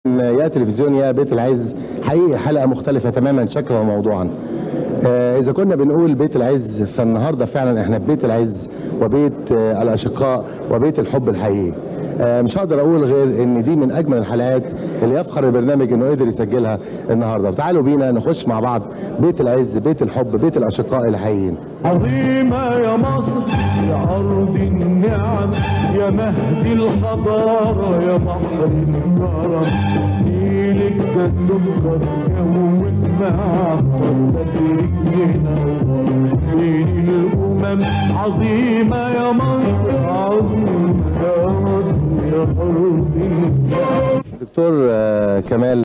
يا تلفزيون يا بيت العز حقيقي حلقه مختلفه تماما شكلا وموضوعا آه، اذا كنا بنقول بيت العز فالنهارده فعلا احنا بيت العز وبيت آه، الاشقاء وبيت الحب الحقيقي آه، مش هقدر اقول غير ان دي من اجمل الحلقات اللي يفخر البرنامج انه قدر يسجلها النهارده وتعالوا بينا نخش مع بعض بيت العز بيت الحب بيت الاشقاء الحقيقيين عظيمة يا مصر يا أرض النعم يا مهد الحضارة يا بحر الكرم نيلك ده سكر جوك معطر بدرك منور بين الأمم عظيمة يا مصر عظيمة يا مصر يا أرض النعم دكتور آه، كمال